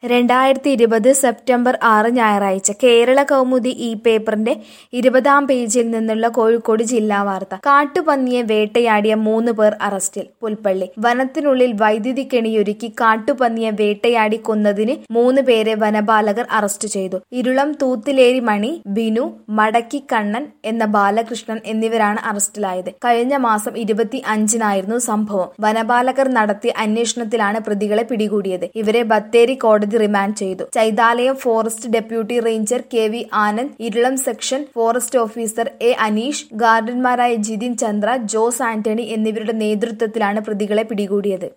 രണ്ടായിരത്തി ഇരുപത് സെപ്റ്റംബർ ആറ് ഞായറാഴ്ച കേരള കൗമുദി ഈ പേപ്പറിന്റെ ഇരുപതാം പേജിൽ നിന്നുള്ള കോഴിക്കോട് ജില്ലാ വാർത്ത കാട്ടുപന്നിയെ വേട്ടയാടിയ മൂന്ന് പേർ അറസ്റ്റിൽ പുൽപ്പള്ളി വനത്തിനുള്ളിൽ വൈദ്യുതി കെണിയൊരുക്കി കാട്ടുപന്നിയെ വേട്ടയാടി കൊന്നതിന് മൂന്ന് പേരെ വനപാലകർ അറസ്റ്റ് ചെയ്തു ഇരുളം തൂത്തിലേരി മണി ബിനു മടക്കി കണ്ണൻ എന്ന ബാലകൃഷ്ണൻ എന്നിവരാണ് അറസ്റ്റിലായത് കഴിഞ്ഞ മാസം ഇരുപത്തി അഞ്ചിനായിരുന്നു സംഭവം വനപാലകർ നടത്തിയ അന്വേഷണത്തിലാണ് പ്രതികളെ പിടികൂടിയത് ഇവരെ ബത്തേരി കോടതി റിമാൻഡ് ചെയ്തു Chethalayam forest deputy ranger K V Anand Irulam section forest officer A Aneesh ഗാർഡന്മാരായ ജിതിൻ ചന്ദ്ര ജോസ് ആന്റണി എന്നിവരുടെ നേതൃത്വത്തിലാണ് പ്രതികളെ പിടികൂടിയത്